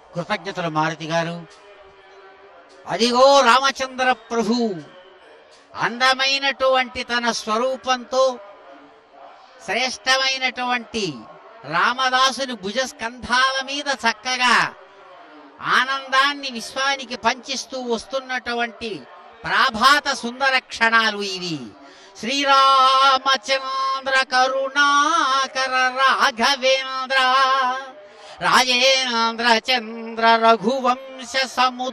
కృతజ్ఞతలు మారుతి గారు అదిగో రామచంద్ర ప్రభు అందమైనటువంటి తన స్వరూపంతో శ్రేష్టమైనటువంటి రామదాసుని భుజస్కంధాల మీద చక్కగా ఆనందాన్ని విశ్వానికి పంచిస్తూ వస్తున్నటువంటి ప్రాభాత సుందర క్షణాలు ఇవి శ్రీరామచంద్ర కరుణాకర రాఘవేంద్ర రాజేంద్ర చంద్ర రఘువంశ సము